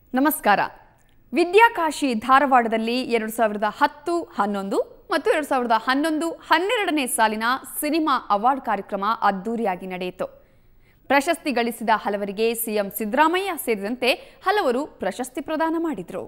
ನಮಸ್ಕಾರ ವಿದ್ಯಾಕಾಶಿ ಧಾರವಾಡದಲ್ಲಿ ಎರಡು ಸಾವಿರದ ಹತ್ತು ಹನ್ನೊಂದು ಮತ್ತು ಎರಡು ಸಾವಿರದ ಹನ್ನೊಂದು ಹನ್ನೆರಡನೇ ಸಾಲಿನ ಸಿನಿಮಾ ಅವಾರ್ಡ್ ಕಾರ್ಯಕ್ರಮ ಅದ್ದೂರಿಯಾಗಿ ನಡೆಯಿತು ಪ್ರಶಸ್ತಿ ಗಳಿಸಿದ ಹಲವರಿಗೆ ಸಿಎಂ ಸಿದ್ದರಾಮಯ್ಯ ಸೇರಿದಂತೆ ಹಲವರು ಪ್ರಶಸ್ತಿ ಪ್ರದಾನ ಮಾಡಿದರು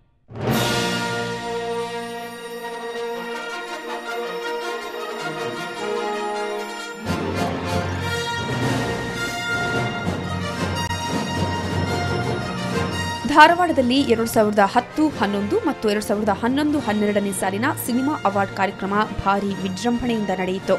ಧಾರವಾಡದಲ್ಲಿ ಎರಡು ಸಾವಿರದ ಹತ್ತು ಹನ್ನೊಂದು ಮತ್ತು ಎರಡು ಸಾವಿರದ ಹನ್ನೊಂದು ಹನ್ನೆರಡನೇ ಸಾಲಿನ ಸಿನಿಮಾ ಅವಾರ್ಡ್ ಕಾರ್ಯಕ್ರಮ ಭಾರಿ ವಿಜೃಂಭಣೆಯಿಂದ ನಡೆಯಿತು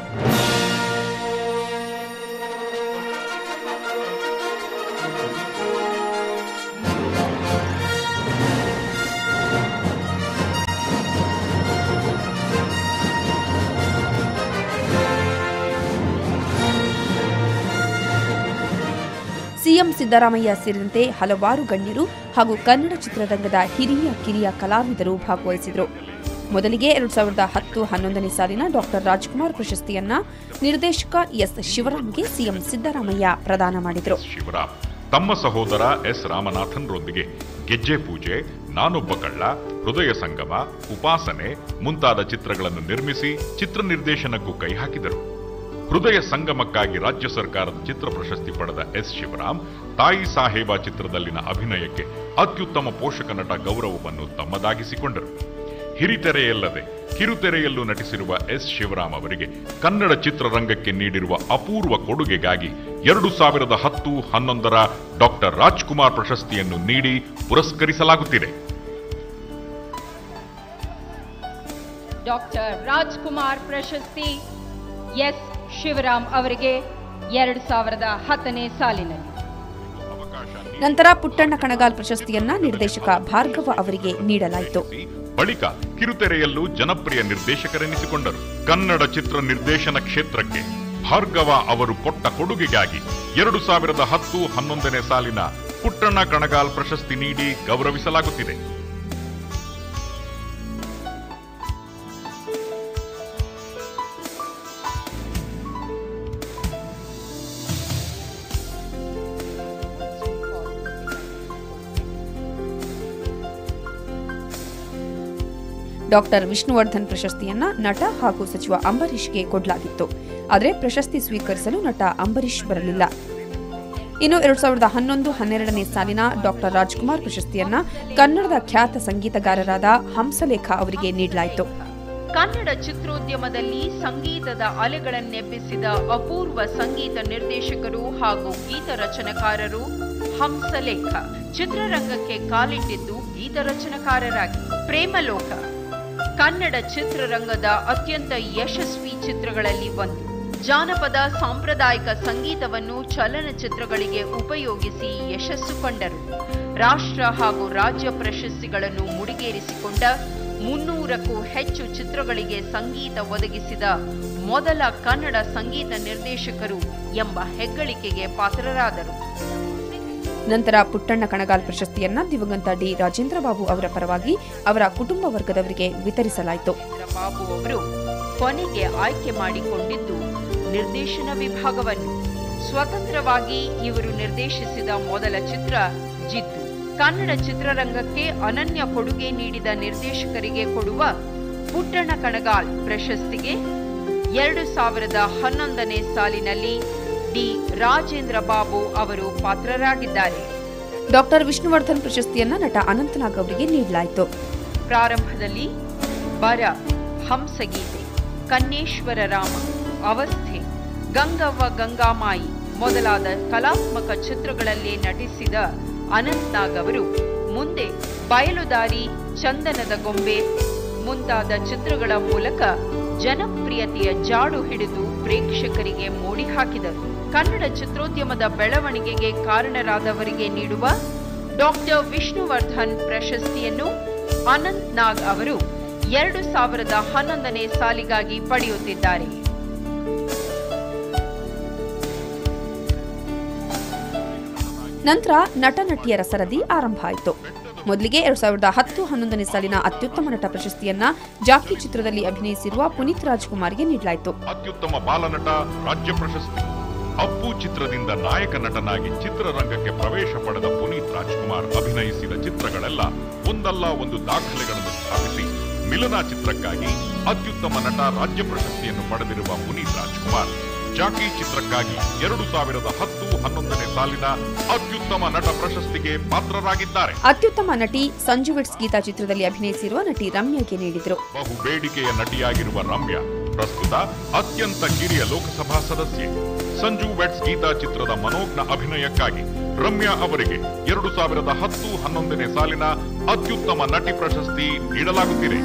ಸಿಎಂ ಸಿದ್ದರಾಮಯ್ಯ ಸೇರಿದಂತೆ ಹಲವಾರು ಗಣ್ಯರು ಹಾಗೂ ಕನ್ನಡ ಚಿತ್ರರಂಗದ ಹಿರಿಯ ಕಿರಿಯ ಕಲಾವಿದರು ಭಾಗವಹಿಸಿದರು ಮೊದಲಿಗೆ ಎರಡು ಸಾವಿರದ ಹತ್ತು ಹನ್ನೊಂದನೇ ಸಾಲಿನ ಡಾಕ್ಟರ್ ರಾಜ್ಕುಮಾರ್ ಪ್ರಶಸ್ತಿಯನ್ನ ನಿರ್ದೇಶಕ ಎಸ್ ಶಿವರಾಮ್ಗೆ ಸಿಎಂ ಸಿದ್ದರಾಮಯ್ಯ ಪ್ರದಾನ ಮಾಡಿದರು ಶಿವರಾಮ್ ತಮ್ಮ ಸಹೋದರ ಎಸ್ ರಾಮನಾಥನ್ರೊಂದಿಗೆ ಗೆಜ್ಜೆ ಪೂಜೆ ನಾನೊಬ್ಬ ಕಳ್ಳ ಹೃದಯ ಸಂಗಮ ಉಪಾಸನೆ ಮುಂತಾದ ಚಿತ್ರಗಳನ್ನು ನಿರ್ಮಿಸಿ ಚಿತ್ರ ನಿರ್ದೇಶನಕ್ಕೂ ಕೈ ಹಾಕಿದರು ಹೃದಯ ಸಂಗಮಕ್ಕಾಗಿ ರಾಜ್ಯ ಸರ್ಕಾರದ ಚಿತ್ರ ಪ್ರಶಸ್ತಿ ಪಡೆದ ಎಸ್ ಶಿವರಾಮ್ ತಾಯಿ ಸಾಹೇಬ ಚಿತ್ರದಲ್ಲಿನ ಅಭಿನಯಕ್ಕೆ ಅತ್ಯುತ್ತಮ ಪೋಷಕ ನಟ ಗೌರವವನ್ನು ತಮ್ಮದಾಗಿಸಿಕೊಂಡರು ಹಿರಿತೆರೆಯಲ್ಲದೆ ಕಿರುತೆರೆಯಲ್ಲೂ ನಟಿಸಿರುವ ಎಸ್ ಶಿವರಾಮ್ ಅವರಿಗೆ ಕನ್ನಡ ಚಿತ್ರರಂಗಕ್ಕೆ ನೀಡಿರುವ ಅಪೂರ್ವ ಕೊಡುಗೆಗಾಗಿ ಎರಡು ಸಾವಿರದ ಹತ್ತು ಹನ್ನೊಂದರ ಡಾಕ್ಟರ್ ರಾಜ್ಕುಮಾರ್ ಪ್ರಶಸ್ತಿಯನ್ನು ನೀಡಿ ಪುರಸ್ಕರಿಸಲಾಗುತ್ತಿದೆ ಡಾಕ್ಟರ್ ರಾಜ್ಕುಮಾರ್ ಪ್ರಶಸ್ತಿ ಎಸ್ ಶಿವರಾಮ್ ಅವರಿಗೆ ಎರಡು ಸಾವಿರದ ಹತ್ತನೇ ಸಾಲಿನಲ್ಲಿ ನಂತರ ಪುಟ್ಟಣ್ಣ ಕಣಗಾಲ್ ಪ್ರಶಸ್ತಿಯನ್ನ ನಿರ್ದೇಶಕ ಭಾರ್ಗವ ಅವರಿಗೆ ನೀಡಲಾಯಿತು ಬಳಿಕ ಕಿರುತೆರೆಯಲ್ಲೂ ಜನಪ್ರಿಯ ನಿರ್ದೇಶಕರೆನಿಸಿಕೊಂಡರು ಕನ್ನಡ ಚಿತ್ರ ನಿರ್ದೇಶನ ಕ್ಷೇತ್ರಕ್ಕೆ ಭಾರ್ಗವ ಅವರು ಕೊಟ್ಟ ಕೊಡುಗೆಗಾಗಿ ಎರಡು ಸಾವಿರದ ಹತ್ತು ಹನ್ನೊಂದನೇ ಸಾಲಿನ ಪುಟ್ಟಣ್ಣ ಕಣಗಾಲ್ ಪ್ರಶಸ್ತಿ ನೀಡಿ ಗೌರವಿಸಲಾಗುತ್ತಿದೆ ಡಾಕ್ಟರ್ ವಿಷ್ಣುವರ್ಧನ್ ಪ್ರಶಸ್ತಿಯನ್ನ ನಟ ಹಾಗೂ ಸಚಿವ ಅಂಬರೀಷ್ಗೆ ಕೊಡಲಾಗಿತ್ತು ಆದರೆ ಪ್ರಶಸ್ತಿ ಸ್ವೀಕರಿಸಲು ನಟ ಅಂಬರೀಷ್ ಬರಲಿಲ್ಲ ಇನ್ನು ಎರಡ್ ಸಾವಿರದ ಹನ್ನೊಂದು ಹನ್ನೆರಡನೇ ಸಾಲಿನ ಡಾಕ್ಟರ್ ರಾಜ್ಕುಮಾರ್ ಪ್ರಶಸ್ತಿಯನ್ನ ಕನ್ನಡದ ಖ್ಯಾತ ಸಂಗೀತಗಾರರಾದ ಹಂಸಲೇಖ ಅವರಿಗೆ ನೀಡಲಾಯಿತು ಕನ್ನಡ ಚಿತ್ರೋದ್ಯಮದಲ್ಲಿ ಸಂಗೀತದ ಅಲೆಗಳನ್ನೆಬ್ಬಿಸಿದ ಅಪೂರ್ವ ಸಂಗೀತ ನಿರ್ದೇಶಕರು ಹಾಗೂ ಗೀತ ರಚನಕಾರರು ಹಂಸಲೇಖ ಚಿತ್ರರಂಗಕ್ಕೆ ಕಾಲಿಟ್ಟಿದ್ದು ಗೀತ ರಚನಕಾರರಾಗಿ ಪ್ರೇಮಲೋಕ ಕನ್ನಡ ಚಿತ್ರರಂಗದ ಅತ್ಯಂತ ಯಶಸ್ವಿ ಚಿತ್ರಗಳಲ್ಲಿ ಒಂದು ಜಾನಪದ ಸಾಂಪ್ರದಾಯಿಕ ಸಂಗೀತವನ್ನು ಚಲನಚಿತ್ರಗಳಿಗೆ ಉಪಯೋಗಿಸಿ ಯಶಸ್ಸು ಕಂಡರು ರಾಷ್ಟ್ರ ಹಾಗೂ ರಾಜ್ಯ ಪ್ರಶಸ್ತಿಗಳನ್ನು ಮುಡಿಗೇರಿಸಿಕೊಂಡ ಮುನ್ನೂರಕ್ಕೂ ಹೆಚ್ಚು ಚಿತ್ರಗಳಿಗೆ ಸಂಗೀತ ಒದಗಿಸಿದ ಮೊದಲ ಕನ್ನಡ ಸಂಗೀತ ನಿರ್ದೇಶಕರು ಎಂಬ ಹೆಗ್ಗಳಿಕೆಗೆ ಪಾತ್ರರಾದರು ನಂತರ ಪುಟ್ಟಣ್ಣ ಕಣಗಾಲ್ ಪ್ರಶಸ್ತಿಯನ್ನ ದಿವಂಗತ ಡಿ ರಾಜೇಂದ್ರ ಬಾಬು ಅವರ ಪರವಾಗಿ ಅವರ ಕುಟುಂಬ ವರ್ಗದವರಿಗೆ ವಿತರಿಸಲಾಯಿತು ಬಾಬು ಅವರು ಕೊನೆಗೆ ಆಯ್ಕೆ ಮಾಡಿಕೊಂಡಿದ್ದು ನಿರ್ದೇಶನ ವಿಭಾಗವನ್ನು ಸ್ವತಂತ್ರವಾಗಿ ಇವರು ನಿರ್ದೇಶಿಸಿದ ಮೊದಲ ಚಿತ್ರ ಜಿದ್ದು ಕನ್ನಡ ಚಿತ್ರರಂಗಕ್ಕೆ ಅನನ್ಯ ಕೊಡುಗೆ ನೀಡಿದ ನಿರ್ದೇಶಕರಿಗೆ ಕೊಡುವ ಪುಟ್ಟಣ್ಣ ಕಣಗಾಲ್ ಪ್ರಶಸ್ತಿಗೆ ಎರಡು ಸಾವಿರದ ಹನ್ನೊಂದನೇ ಸಾಲಿನಲ್ಲಿ ಡಿ ರಾಜೇಂದ್ರ ಬಾಬು ಅವರು ಪಾತ್ರರಾಗಿದ್ದಾರೆ ಡಾಕ್ಟರ್ ವಿಷ್ಣುವರ್ಧನ್ ಪ್ರಶಸ್ತಿಯನ್ನ ನಟ ಅನಂತನಾಗ್ ಅವರಿಗೆ ನೀಡಲಾಯಿತು ಪ್ರಾರಂಭದಲ್ಲಿ ಬರ ಹಂಸಗೀತೆ ಕನ್ನೇಶ್ವರ ರಾಮ ಅವಸ್ಥೆ ಗಂಗವ್ವ ಗಂಗಾಮಾಯಿ ಮೊದಲಾದ ಕಲಾತ್ಮಕ ಚಿತ್ರಗಳಲ್ಲಿ ನಟಿಸಿದ ಅನಂತ್ನಾಗ್ ಅವರು ಮುಂದೆ ಬಯಲುದಾರಿ ಚಂದನದ ಗೊಂಬೆ ಮುಂತಾದ ಚಿತ್ರಗಳ ಮೂಲಕ ಜನಪ್ರಿಯತೆಯ ಜಾಡು ಹಿಡಿದು ಪ್ರೇಕ್ಷಕರಿಗೆ ಮೋಡಿ ಹಾಕಿದರು ಕನ್ನಡ ಚಿತ್ರೋದ್ಯಮದ ಬೆಳವಣಿಗೆಗೆ ಕಾರಣರಾದವರಿಗೆ ನೀಡುವ ಡಾಕ್ಟರ್ ವಿಷ್ಣುವರ್ಧನ್ ಪ್ರಶಸ್ತಿಯನ್ನು ಅನಂತ್ ನಾಗ್ ಅವರು ಎರಡು ಸಾವಿರದ ಹನ್ನೊಂದನೇ ಸಾಲಿಗಾಗಿ ಪಡೆಯುತ್ತಿದ್ದಾರೆ ನಂತರ ನಟ ನಟಿಯರ ಸರದಿ ಆರಂಭ ಆಯಿತು ಮೊದಲಿಗೆ ಎರಡ್ ಸಾವಿರದ ಹತ್ತು ಹನ್ನೊಂದನೇ ಸಾಲಿನ ಅತ್ಯುತ್ತಮ ನಟ ಪ್ರಶಸ್ತಿಯನ್ನ ಜಾಕಿ ಚಿತ್ರದಲ್ಲಿ ಅಭಿನಯಿಸಿರುವ ಪುನೀತ್ ರಾಜ್ಕುಮಾರ್ಗೆ ನೀಡಲಾಯಿತು ಅತ್ಯುತ್ತಮ ಬಾಲನಟ ರಾಜ್ಯ ಪ್ರಶಸ್ತಿ ಅಪ್ಪು ಚಿತ್ರದಿಂದ ನಾಯಕ ನಟನಾಗಿ ಚಿತ್ರರಂಗಕ್ಕೆ ಪ್ರವೇಶ ಪಡೆದ ಪುನೀತ್ ರಾಜ್ಕುಮಾರ್ ಅಭಿನಯಿಸಿದ ಚಿತ್ರಗಳೆಲ್ಲ ಒಂದಲ್ಲ ಒಂದು ದಾಖಲೆಗಳನ್ನು ಸ್ಥಾಪಿಸಿ ಮಿಲನ ಚಿತ್ರಕ್ಕಾಗಿ ಅತ್ಯುತ್ತಮ ನಟ ರಾಜ್ಯ ಪ್ರಶಸ್ತಿಯನ್ನು ಪಡೆದಿರುವ ಪುನೀತ್ ರಾಜ್ಕುಮಾರ್ ಜಾಕಿ ಚಿತ್ರಕ್ಕಾಗಿ ಎರಡು ಸಾವಿರದ ಹತ್ತು ಹನ್ನೊಂದನೇ ಸಾಲಿನ ಅತ್ಯುತ್ತಮ ನಟ ಪ್ರಶಸ್ತಿಗೆ ಪಾತ್ರರಾಗಿದ್ದಾರೆ ಅತ್ಯುತ್ತಮ ನಟಿ ಸಂಜು ವಿಟ್ಸ್ ಗೀತಾ ಚಿತ್ರದಲ್ಲಿ ಅಭಿನಯಿಸಿರುವ ನಟಿ ರಮ್ಯಾಗೆ ನೀಡಿದರು ಬಹು ಬೇಡಿಕೆಯ ನಟಿಯಾಗಿರುವ ರಮ್ಯಾ ಪ್ರಸ್ತುತ ಅತ್ಯಂತ ಕಿರಿಯ ಲೋಕಸಭಾ ಸದಸ್ಯೆ ಸಂಜು ವೆಟ್ಸ್ ಗೀತಾ ಚಿತ್ರದ ಮನೋಜ್ಞ ಅಭಿನಯಕ್ಕಾಗಿ ರಮ್ಯಾ ಅವರಿಗೆ ಎರಡು ಸಾವಿರದ ಹತ್ತು ಹನ್ನೊಂದನೇ ಸಾಲಿನ ಅತ್ಯುತ್ತಮ ನಟಿ ಪ್ರಶಸ್ತಿ ನೀಡಲಾಗುತ್ತಿದೆ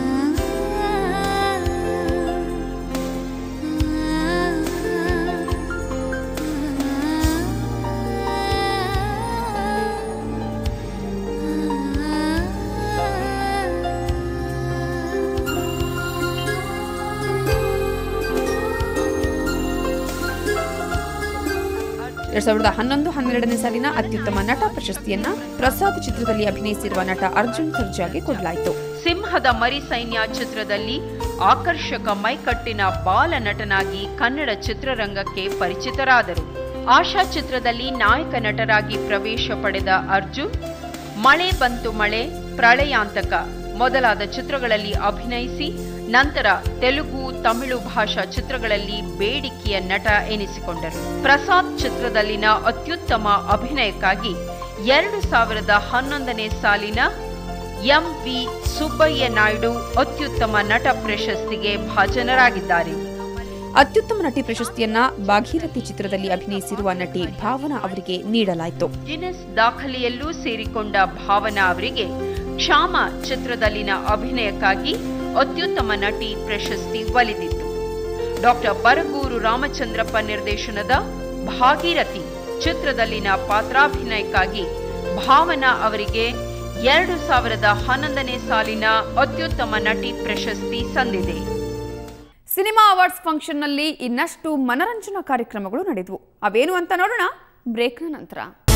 ಎರಡ್ ಸಾವಿರದ ಹನ್ನೊಂದು ಹನ್ನೆರಡನೇ ಸಾಲಿನ ಅತ್ಯುತ್ತಮ ನಟ ಪ್ರಶಸ್ತಿಯನ್ನ ಪ್ರಸಾದ್ ಚಿತ್ರದಲ್ಲಿ ಅಭಿನಯಿಸಿರುವ ನಟ ಅರ್ಜುನ್ ಸರ್ಜಾಗೆ ಕೊಡಲಾಯಿತು ಸಿಂಹದ ಮರಿ ಸೈನ್ಯ ಚಿತ್ರದಲ್ಲಿ ಆಕರ್ಷಕ ಮೈಕಟ್ಟಿನ ಬಾಲ ನಟನಾಗಿ ಕನ್ನಡ ಚಿತ್ರರಂಗಕ್ಕೆ ಪರಿಚಿತರಾದರು ಆಶಾ ಚಿತ್ರದಲ್ಲಿ ನಾಯಕ ನಟರಾಗಿ ಪ್ರವೇಶ ಪಡೆದ ಅರ್ಜುನ್ ಮಳೆ ಬಂತು ಮಳೆ ಪ್ರಳಯಾಂತಕ ಮೊದಲಾದ ಚಿತ್ರಗಳಲ್ಲಿ ಅಭಿನಯಿಸಿ ನಂತರ ತೆಲುಗು ತಮಿಳು ಭಾಷಾ ಚಿತ್ರಗಳಲ್ಲಿ ಬೇಡಿಕೆಯ ನಟ ಎನಿಸಿಕೊಂಡರು ಪ್ರಸಾದ್ ಚಿತ್ರದಲ್ಲಿನ ಅತ್ಯುತ್ತಮ ಅಭಿನಯಕ್ಕಾಗಿ ಎರಡು ಸಾವಿರದ ಹನ್ನೊಂದನೇ ಸಾಲಿನ ಎಂವಿ ಸುಬ್ಬಯ್ಯ ನಾಯ್ಡು ಅತ್ಯುತ್ತಮ ನಟ ಪ್ರಶಸ್ತಿಗೆ ಭಾಜನರಾಗಿದ್ದಾರೆ ಅತ್ಯುತ್ತಮ ನಟಿ ಪ್ರಶಸ್ತಿಯನ್ನ ಭಾಗೀರಥಿ ಚಿತ್ರದಲ್ಲಿ ಅಭಿನಯಿಸಿರುವ ನಟಿ ಭಾವನಾ ಅವರಿಗೆ ನೀಡಲಾಯಿತು ಗಿನೆಸ್ ದಾಖಲೆಯಲ್ಲೂ ಸೇರಿಕೊಂಡ ಭಾವನಾ ಅವರಿಗೆ ಕ್ಷಾಮ ಚಿತ್ರದಲ್ಲಿನ ಅಭಿನಯಕ್ಕಾಗಿ ಅತ್ಯುತ್ತಮ ನಟಿ ಪ್ರಶಸ್ತಿ ಒಲಿದಿತ್ತು ಡಾಕ್ಟರ್ ಬರಗೂರು ರಾಮಚಂದ್ರಪ್ಪ ನಿರ್ದೇಶನದ ಭಾಗೀರಥಿ ಚಿತ್ರದಲ್ಲಿನ ಪಾತ್ರಾಭಿನಯಕ್ಕಾಗಿ ಭಾವನಾ ಅವರಿಗೆ ಎರಡು ಸಾವಿರದ ಹನ್ನೊಂದನೇ ಸಾಲಿನ ಅತ್ಯುತ್ತಮ ನಟಿ ಪ್ರಶಸ್ತಿ ಸಂದಿದೆ ಸಿನಿಮಾ ಅವಾರ್ಡ್ಸ್ ಫಂಕ್ಷನ್ನಲ್ಲಿ ಇನ್ನಷ್ಟು ಮನರಂಜನಾ ಕಾರ್ಯಕ್ರಮಗಳು ನಡೆದವು ಅವೇನು ಅಂತ ನೋಡೋಣ ಬ್ರೇಕ್ನ ನಂತರ